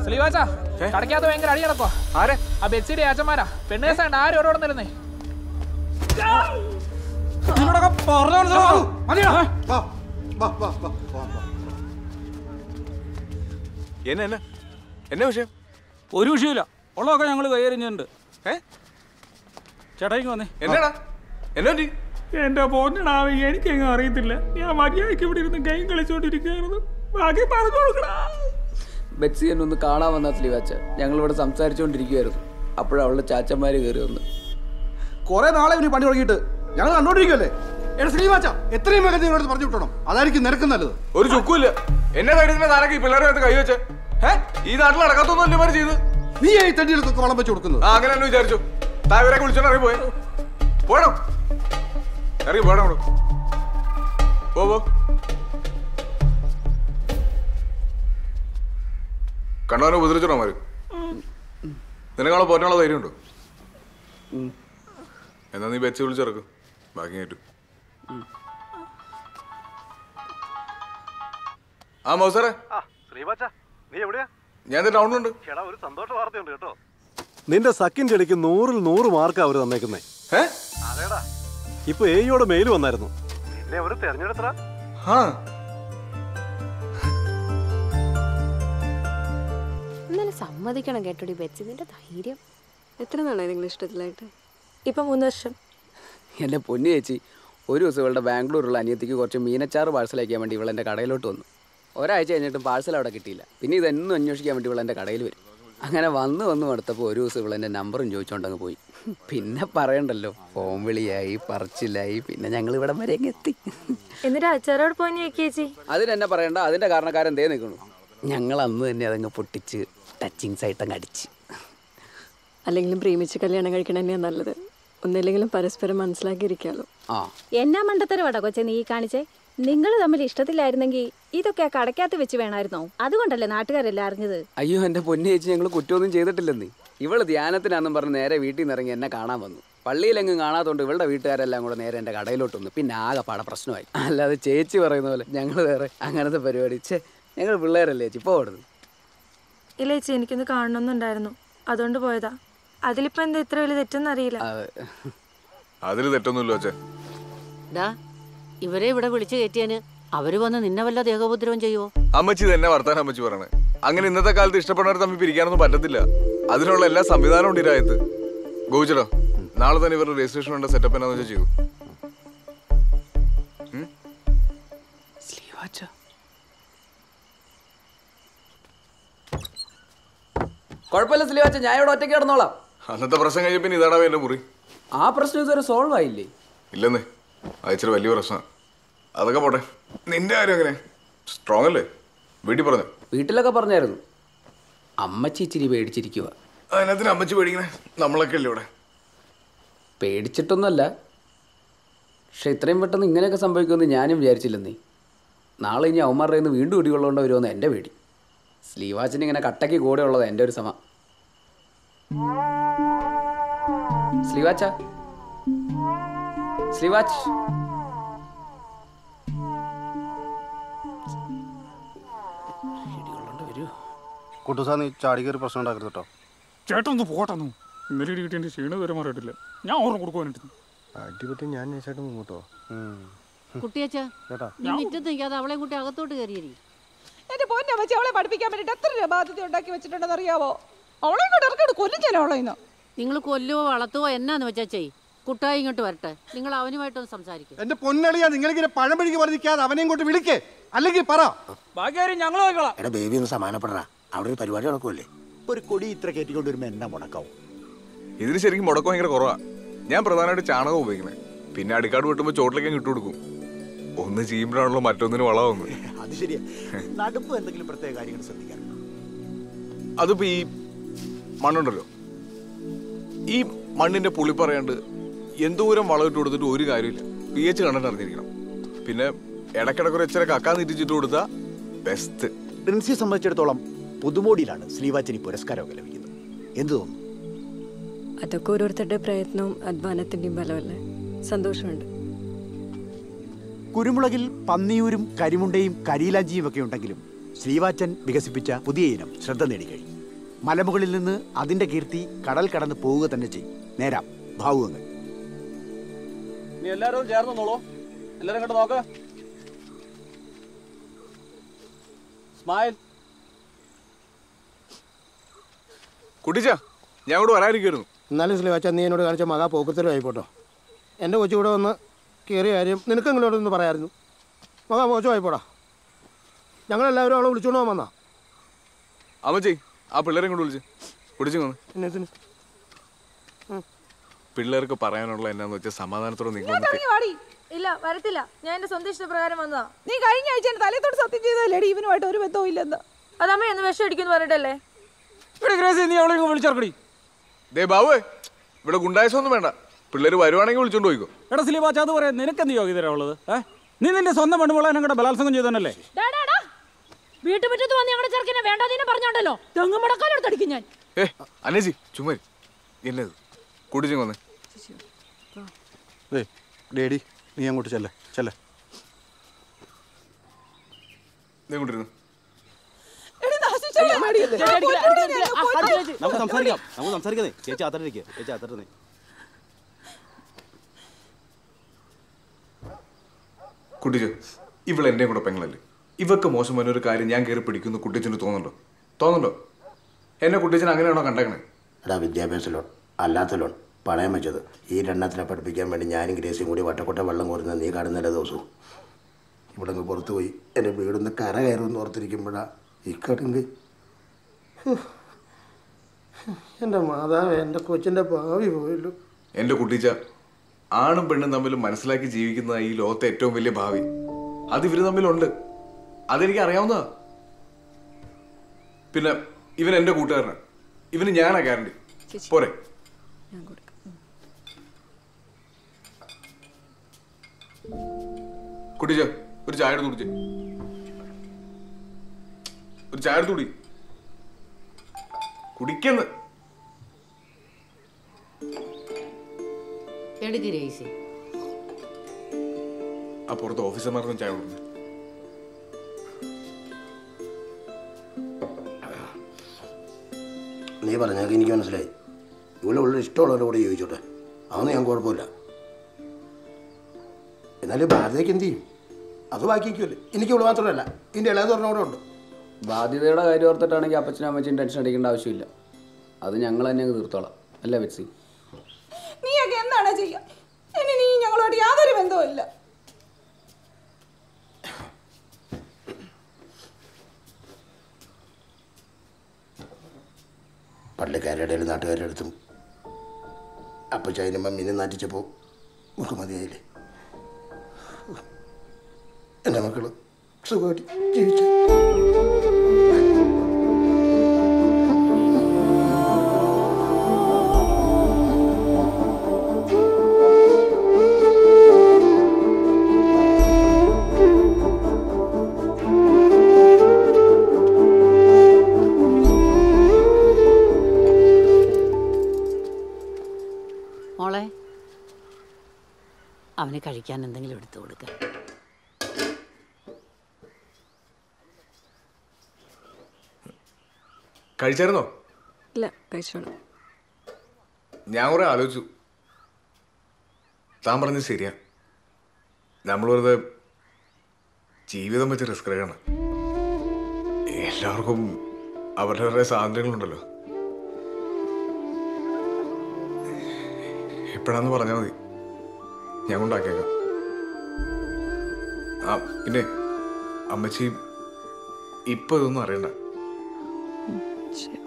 സ്ലീവാച്ചാ കടക്കാത്ത ഭയങ്കര അടി നടക്കുവാ ആരെ ആ ബെച്ചിയുടെ അച്ഛന്മാരാ പെണ്ണ് കേസാണ്ട് ആരും ഓരോടെ നിരുന്നേ എന്നെ എന്നെ എന്നെ വിഷയം ഒരു വിഷയമില്ല ഉള്ളതൊക്കെ ഞങ്ങൾ കൈയറിഞ്ഞിട്ടുണ്ട് ഏ ചേട്ടായിക്ക് വന്നേ എന്നാടാ എന്നെ പറ്റി എന്റെ പോന്നടാവി എനിക്കങ്ങ് അറിയത്തില്ല ഞാൻ മര്യാദയ്ക്ക് ഇവിടെ ഇരുന്ന് ഗെയിം കളിച്ചോണ്ടിരിക്കുകയായിരുന്നു ബാക്കി പറഞ്ഞു കൊടുക്കടാ ബെറ്റ്സി എന്നെ ഒന്ന് കാണാൻ വന്ന സ്ലീവാച്ച ഞങ്ങൾ ഇവിടെ സംസാരിച്ചുകൊണ്ടിരിക്കുവായിരുന്നു അപ്പോഴാണ് അവളുടെ ചാച്ചന്മാര് കയറി വന്ന് കുറെ നാളെ ഇവന് പണി തുടങ്ങിയിട്ട് ഞങ്ങൾ കണ്ടോണ്ടിരിക്കുമല്ലേ എടാ ശ്രീവാച്ച എത്രയും വേഗം നിങ്ങളോട് പറഞ്ഞു വിട്ടണം അതായിരിക്കും നിനക്ക് നല്ലത് ഒരു ചുക്കുമില്ല എന്നെ ധൈര്യത്തിന് താരക്ക് ഈ പിള്ളേരെ അടുത്ത് കൈവച്ച് ഏ ഈ നാട്ടിൽ നടക്കാത്തൊന്നും അല്ലേ മാറി ചെയ്ത് നീ ഈ തടികൾക്കൊക്കെ വളം വെച്ച് കൊടുക്കുന്നത് ആ അങ്ങനെ തന്നെ വിചാരിച്ചു താവരൊക്കെ വിളിച്ചോണ്ട് ഇറങ്ങി പോയെ പോടോ ഇറങ്ങി പോടോ അങ്ങോട്ട്. പോ പോ കണ്ണവനെ ഉപദ്രവിച്ചോ മാര് നിനക്കാളെ പോറ്റാനുള്ള ധൈര്യമുണ്ടോ എന്നാ നീ ബെച്ച് വിളിച്ചിറക്കും ബാക്കി കേട്ടു ആ മൗസാറെ ശ്രീവാച്ച നീ എവിടെയാ ഞാൻ ടൗണിലുണ്ട് ചേടാ ഒരു സന്തോഷ വാർത്തയുണ്ട് കേട്ടോ നിന്റെ സക്കിൻ ചെടിക്ക് നൂറിൽ നൂറ് മാർക്കാ അവര് തന്നേക്കുന്നേ ഏ അതേടാ ഇപ്പൊ എയോടെ മെയിൽ വന്നായിരുന്നു നിന്നെ അവര് തെരഞ്ഞെടുത്തടാ ആ എന്നാലും സമ്മതിക്കണം കേട്ടോടി ബെച്ചി നിന്റെ ധൈര്യം എത്ര നാളായി നിങ്ങൾ ഇഷ്ടത്തിലായിട്ട് ഇപ്പം മൂന്ന് വർഷം എൻ്റെ പൊന്നു ചേച്ചി ഒരു ദിവസം ഇവളുടെ ബാംഗ്ലൂരുള്ള അനിയത്തിക്ക് കുറച്ച് മീനച്ചാറ് പാഴ്സൽ അയക്കാൻ വേണ്ടി ഇവൾ എൻ്റെ കടയിലോട്ട് വന്നു ഒരാഴ്ച കഴിഞ്ഞിട്ടും പാഴ്സൽ അവിടെ കിട്ടിയില്ല പിന്നെ ഇതെന്നും അന്വേഷിക്കാൻ വേണ്ടി ഇവൾ എൻ്റെ കടയിൽ വരും അങ്ങനെ വന്ന് വന്ന് മടുത്തപ്പോൾ ഒരു ദിവസം ഇവൾ എൻ്റെ നമ്പറും ചോദിച്ചുകൊണ്ടങ്ങ് പോയി പിന്നെ പറയണ്ടല്ലോ ഫോൺ വിളിയായി പറച്ചിലായി പിന്നെ ഞങ്ങൾ ഇവിടം വരെ അങ്ങ് എത്തി എന്നിട്ട് അച്ചാരോട് പോയി ചേച്ചി അതിനെന്നെ പറയണ്ട അതിൻ്റെ കാരണക്കാരൻ ദേ നിൽക്കണു ഞങ്ങൾ അന്ന് തന്നെ അതങ്ങ് പൊട്ടിച്ച് ടച്ചിങ്സ് ആയിട്ടങ്ങ് അടിച്ച് അല്ലെങ്കിലും പ്രേമിച്ച് കല്യാണം കഴിക്കണം തന്നെയാണ് നല്ലത് ഒന്നില്ലെങ്കിലും പരസ്പരം മനസ്സിലാക്കിയിരിക്കാമല്ലോ ആ എന്നാ മണ്ടത്തരവാടാ കൊച്ചെ നീ ഈ കാണിച്ചേ നിങ്ങൾ തമ്മിൽ ഇഷ്ടത്തിലായിരുന്നെങ്കിൽ ഇതൊക്കെ ആ കടക്കകത്ത് വെച്ച് വേണമായിരുന്നോ അതുകൊണ്ടല്ലേ നാട്ടുകാരെല്ലാം അറിഞ്ഞത് അയ്യോ എൻ്റെ പൊന്നു ചേച്ചി ഞങ്ങൾ കുറ്റമൊന്നും ചെയ്തിട്ടില്ലെന്നേ ഇവള് ധ്യാനത്തിനാന്നും പറഞ്ഞ് നേരെ വീട്ടിൽ നിന്ന് ഇറങ്ങി എന്നെ കാണാൻ വന്നു പള്ളിയിലെങ്ങും കാണാത്തോണ്ട് ഇവളുടെ വീട്ടുകാരെല്ലാം കൂടെ നേരെ എൻ്റെ കടയിലോട്ട് വന്നു പിന്നെ ആകെ പാടെ പ്രശ്നമായി അല്ലാതെ ചേച്ചി പറയുന്ന പോലെ ഞങ്ങൾ വേറെ അങ്ങനത്തെ പരിപാടി ചേ ഞങ്ങൾ പിള്ളേരല്ലേ ചേച്ചി ഇപ്പോൾ ഓടുന്നു ഇല്ല ചേച്ചി എനിക്കൊന്ന് കാണണമെന്നുണ്ടായിരുന്നു അതുകൊണ്ട് പോയതാ അതിലിപ്പോ എന്താ ഇത്ര വലിയ തെറ്റെന്നറിയില്ല അതിൽ തെറ്റൊന്നുമില്ല അച്ഛൻ ഡാ ഇവരെ ഇവിടെ വിളിച്ചു കയറ്റിയാന് അവര് വന്ന് നിന്നെ വല്ല ദേഹോപദ്രവം ചെയ്യുവോ അമ്മച്ചി തന്നെ വർത്താനം അമ്മച്ചി പറയണേ അങ്ങനെ ഇന്നത്തെ കാലത്ത് ഇഷ്ടപ്പെടുന്നവർ തമ്മിൽ പിരിക്കാനൊന്നും പറ്റത്തില്ല അതിനുള്ള എല്ലാ സംവിധാനവും ഉണ്ട് ഈ രാജ്യത്ത് ഗോവിച്ചടോ നാളെ തന്നെ ഇവരുടെ രജിസ്ട്രേഷൻ വേണ്ട സെറ്റപ്പ് എന്നാന്ന് വെച്ചാൽ ചെയ്തു ഉം? കുഴപ്പമില്ല സ്ലീവാച്ച ഞാൻ ഇവിടെ ഒറ്റയ്ക്ക് കിടന്നോളാം അന്നത്തെ പ്രശ്നം കഴിഞ്ഞ പിന്നെ ഇതാടാ എന്റെ മുറി ആ പ്രശ്നം ഇതുവരെ സോൾവ് ആയില്ലേ ഇല്ലെന്നേ അത് ഇച്ചിരി വലിയ പ്രശ്നമാണ് അതൊക്കെ പോട്ടെ നിന്റെ കാര്യം എങ്ങനെ സ്ട്രോങ് അല്ലേ വീട്ടിൽ പറഞ്ഞു വീട്ടിലൊക്കെ പറഞ്ഞായിരുന്നു അമ്മച്ചി ഇച്ചിരി പേടിച്ചിരിക്കുക അതിനകത്തിന് അമ്മച്ചി പേടിക്കണേ നമ്മളൊക്കെ അല്ലേ ഇവിടെ പേടിച്ചിട്ടൊന്നുമല്ല പക്ഷെ ഇത്രയും പെട്ടെന്ന് ഇങ്ങനെയൊക്കെ സംഭവിക്കുമെന്ന് ഞാനും വിചാരിച്ചില്ലെന്നേ നാളെ ഇനി അവന്മാരുടെ കയ്യിൽ നിന്ന് വീണ്ടും ഇടികൊള്ളേണ്ട വരുമെന്ന് എൻ്റെ പേടി സ്ലീവാച്ചിന് ഇങ്ങനെ കട്ടയ്ക്ക് കൂടെ ഉള്ളത് എൻ്റെ ഒരു സമ സ്ലീവാച്ച സ്ലീവാച്ച് കുട്ടുസാ നീ ചാടി കയറി പ്രശ്നം ഉണ്ടാക്കരുത് കേട്ടോ ചേട്ടൻ ഒന്ന് പോട്ടെന്നു ഇന്നലെ ഇടി കിട്ടിയ ക്ഷീണം വരെ മാറിയിട്ടില്ല ഞാൻ ഓർമ്മ കൊടുക്കുവാനായിട്ട് അടിപൊളി ഞാൻ നൈസായിട്ട് മുങ്ങോട്ടോ കുട്ടിയച്ചാ ചേട്ടാ നീ മുറ്റത്ത് നിൽക്കാതെ അവളെ കൂട്ടി അകത്തോട്ട് കയറിയരി എന്റെ പൊന്നെ വെച്ച് അവളെ പഠിപ്പിക്കാൻ വേണ്ടിട്ട് എത്ര രൂപ ബാധ്യത ഉണ്ടാക്കി വെച്ചിട്ടുണ്ടെന്ന് അറിയാവോ അവളെ ഇങ്ങോട്ട് ഇറക്കട് കൊല്ലും ഞാൻ അവളെ ഇന്ന് നിങ്ങൾ കൊല്ലുവോ വളർത്തുവോ എന്നാന്ന് വെച്ചാ ചെയ് കുട്ടായി ഇങ്ങോട്ട് വരട്ടെ നിങ്ങൾ അവനുമായിട്ടൊന്ന് സംസാരിക്കും എന്റെ പൊന്നളിയാ നിങ്ങളിങ്ങനെ പഴമ്പഴിക്ക് പറഞ്ഞിരിക്കാതെ അവനെ ഇങ്ങോട്ട് വിളിക്കേ അല്ലെങ്കിൽ പറ ബാക്കി കാര്യം ഞങ്ങൾ നോക്കിക്കോളാം എടാ ബേബി ഒന്ന് സമാനപ്പെടണ അവിടെ ഒരു പരിപാടി നടക്കുമല്ലേ ഒരു കൊടി ഇത്ര കയറ്റിക്കൊണ്ട് വരുമ്പോ എന്നാ മുടക്കാവും ഇതിന് ശരിക്കും മുടക്കം ഭയങ്കര കുറവാ ഞാൻ പ്രധാനമായിട്ട് ചാണകം ഉപയോഗിക്കണേ പിന്നെ അടിക്കാട് വെട്ടുമ്പോൾ ചോട്ടിലേക്ക് അങ്ങ് ഇട്ട് കൊടുക്കും ഒന്ന് ചെയ്യുമ്പോഴാണല്ലോ മറ്റൊന്നിന് വളമാവുന്നത് അത് ശരിയാ നടുപ്പ് എന്തെങ്കിലും പ്രത്യേക കാര്യങ്ങൾ ശ്രദ്ധിക്കാറുണ്ട് അതിപ്പോ ഈ മണ്ണുണ്ടല്ലോ ഈ മണ്ണിന്റെ പുളി പറയാണ്ട് എന്തോരം വളം ഇട്ട് കൊടുത്തിട്ട് ഒരു കാര്യമില്ല പി എച്ച് കണ്ടിട്ട് അറിഞ്ഞിരിക്കണം പിന്നെ ഇടയ്ക്കിടയ്ക്ക് ഒരു ഇച്ചിരി കക്കാൻ തിരിച്ചിട്ട് കൊടുത്താ ബെസ്റ്റ് പ്രിൻസിയെ സംബന്ധിച്ചിടത്തോളം പുതുമോടിയിലാണ് ശ്രീവാച്ചനി പുരസ്കാരമൊക്കെ ലഭിക്കുന്നത് എന്ത് തോന്നുന്നു അതൊക്കെ ഓരോരുത്തരുടെ പ്രയത്നവും അധ്വാനത്തിന്റെയും ഫലമല്ലേ സന്തോഷമുണ്ട് കുരുമുളകിൽ പന്നിയൂരും കരിമുണ്ടയും കരിയിലാഞ്ചിയും ഒക്കെ ഉണ്ടെങ്കിലും ശ്രീവാച്ചൻ വികസിപ്പിച്ച പുതിയ ഇനം ശ്രദ്ധ നേടിക്കഴിഞ്ഞു മലമുകളിൽ നിന്ന് അതിന്റെ കീർത്തി കടൽ കടന്ന് പോവുക തന്നെ ചെയ്യും നേരാം ഭാവുകങ്ങൾ നീ എല്ലാരും ചേർന്ന് നോളൂ എല്ലാരും ഇങ്ങോട്ട് നോക്ക് സ്മൈൽ കുട്ടിച്ച ഞാൻ ഇവിടെ വരാനിരിക്കുന്നു എന്നാലും സ്ലീവാച്ച നീ എന്നോട് കാണിച്ച മകാ പോക്കത്തിലും ആയിപ്പോട്ടോ എൻ്റെ കൊച്ചു ഇവിടെ വന്ന് കയറിയ കാര്യം നിനക്കെങ്കിലും ഇവിടെ ഒന്ന് പറയായിരുന്നു മകാ മോശമായിപ്പോടാ ഞങ്ങളെല്ലാവരും അവളെ വിളിച്ചോണ്ട് പോകാൻ വന്നാ അമ്മച്ചി ആ പിള്ളേരെ കൊണ്ട് വിളിച്ച് കുടിച്ചു വന്ന് എന്നതിന് പിള്ളേർക്ക് പറയാനുള്ള എന്നാന്ന് വെച്ചാൽ സമാധാനത്തോടെ നിങ്ങൾ ഇറങ്ങി വാടി ഇല്ല വരത്തില്ല ഞാൻ എന്റെ സ്വന്തം ഇഷ്ടപ്രകാരം വന്നതാ നീ കഴിഞ്ഞ ആഴ്ച എന്റെ തലത്തോട് സത്യം ചെയ്തതല്ലേടി ഇവനുമായിട്ട് ഒരു ബന്ധവും ഇല്ലെന്ന് അതമ്മ എന്ന് വിഷം അടിക്കുന്നു പറഞ്ഞിട്ടല്ലേ ഇവിടെ ഗ്രേസി നീ അവളെ വിളിച്ചിറക്കടി ദേ ബാബുവേ ഇവിടെ ഗുണ്ടായസം ഒന്നും വേണ്ട പിള്ളേര് വരുവാണെങ്കിൽ വിളിച്ചോണ്ട് പോയിക്കോ എടാ സിലിബാച്ച അത് പറയാം നിനക്കെന്ത് യോഗ്യതരാ ഉള്ളത് ഏ നീ നിന്റെ സ്വന്തം പെണ്ണുപിള്ള ഞങ്ങളുടെ ബലാത്സംഗം ചെയ്തതന്നല്ലേ വീട്ടുമുറ്റത്ത് വന്ന് ഞങ്ങളുടെ ചെറുക്കിനെ വേണ്ടാതീനെ പറഞ്ഞോണ്ടല്ലോ തെങ്ങുമുടക്കാലെടുത്തടിക്കും ഞാൻ ഏ അനേജി ചുമ്മാ ഇരി. എന്നത് കുടിച്ചു വന്ന് ഏയ് ഡേഡി നീ അങ്ങോട്ട് ചെല്ലേ ചെല്ലേ നീ കൊണ്ടിരുന്നു നമുക്ക് സംസാരിക്കാം നമുക്ക് സംസാരിക്കുന്നേ ചേച്ചി അത്തരക്ക് ചേച്ചി അത്തരന്നേ കുട്ടിച്ചു ഇവൾ എൻ്റെയും കൂടെ പെങ്ങളല്ലേ ഇവക്ക് മോശമായ ഒരു കാര്യം ഞാൻ കയറി പിടിക്കുന്നു കുട്ടിച്ചന് തോന്നുന്നുണ്ടോ തോന്നുന്നുണ്ടോ എന്നെ കുട്ടിച്ചൻ അങ്ങനെയാണോ കണ്ടേക്കണേ എടാ വിദ്യാഭ്യാസ ലോൺ അല്ലാത്ത ലോൺ പണയം വെച്ചത് ഈ രണ്ടെണ്ണത്തിനെ പഠിപ്പിക്കാൻ വേണ്ടി ഞാനും ഗ്രേസിയും കൂടി വട്ടക്കൊട്ട വെള്ളം കോരുന്ന നീ കാണുന്നില്ല ദിവസവും ഇവിടെ നിന്ന് പുറത്തു പോയി എൻ്റെ വീടൊന്ന് കര കയറുമെന്ന് ഓർത്തിരിക്കുമ്പോഴാ ഈ കടുങ്ക് എൻ്റെ മാതാവ് എൻ്റെ കൊച്ചിൻ്റെ ഭാവി പോയല്ലോ എൻ്റെ കുട്ടിച്ച ആണും പെണ്ണും തമ്മിൽ മനസ്സിലാക്കി ജീവിക്കുന്ന ഈ ലോകത്തെ ഏറ്റവും വലിയ ഭാവി അത് ഇവര് തമ്മിലുണ്ട് അതെനിക്ക് അറിയാവുന്നതാ പിന്നെ ഇവൻ എൻ്റെ കൂട്ടുകാരനാണ് ഇവന് ഞാനാ ഗ്യാരണ്ടി പോരെ കുട്ടിച്ച ഒരു ചായ എടുത്ത് കുടിച്ചേ ഒരു ചായ എടുത്ത് കുടി കുടിക്കെന്ന് എടുക്ക് രേസി ആ പുറത്ത് ഓഫീസർമാർക്കും ചായ കൊടുക്കുന്നു നീ പറഞ്ഞാൽ എനിക്ക് മനസ്സിലായി ഇവിടെ ഉള്ള ഇഷ്ടമുള്ളവരുടെ കൂടെ ചോദിച്ചോട്ടെ അതൊന്നും ഞാൻ കുഴപ്പമില്ല എന്നാലും ഭാരതയ്ക്ക് എന്ത് ചെയ്യും അത് ബാക്കിക്കുമല്ലേ എനിക്ക് ഇവിടെ മാത്രമല്ല ഇതിൻ്റെ ഇളയത് പറഞ്ഞ കൂടെ ഉണ്ട് ബാധ്യതയുടെ കാര്യം ഓർത്തിട്ടാണെങ്കിൽ അപ്പച്ചനും അമ്മച്ചും ടെൻഷൻ അടിക്കേണ്ട ആവശ്യമില്ല അത് ഞങ്ങൾ തന്നെ അങ്ങ് തീർത്തോളാം അല്ലേ ബെറ്റ്സി നീയൊക്കെ എന്താണ് ചെയ്യുക ഇനി നീ ഞങ്ങളോട് യാതൊരു ബന്ധവും ഇല്ല പള്ളിക്കാരുടെ ഇടയിൽ നാട്ടുകാരുടെ അടുത്തും അപ്പച്ചതിന് മമ്മീനെ നാറ്റിച്ചപ്പോൾ നമുക്ക് മതിയായില്ലേ എൻ്റെ മക്കൾ സുഖമായിട്ട് ജീവിച്ചു മോളെ അവന് കഴിക്കാൻ എന്തെങ്കിലും എടുത്തു കൊടുക്ക കഴിച്ചായിരുന്നോ ഇല്ല കഴിച്ചോളാം ഞാൻ കുറെ ആലോചിച്ചു താൻ പറഞ്ഞത് ശരിയാ നമ്മൾ വെറുതെ ജീവിതം വെച്ച് റിസ്ക് എടുക്കണം എല്ലാവർക്കും അവരുടെ സ്വാതന്ത്ര്യങ്ങളുണ്ടല്ലോ എപ്പോഴാന്ന് പറഞ്ഞാൽ മതി ഞാൻ കൊണ്ടാക്കിയേക്കാം ആ പിന്നെ അമ്മച്ചി ഇപ്പൊ ഇതൊന്നും അറിയണ്ട ശരി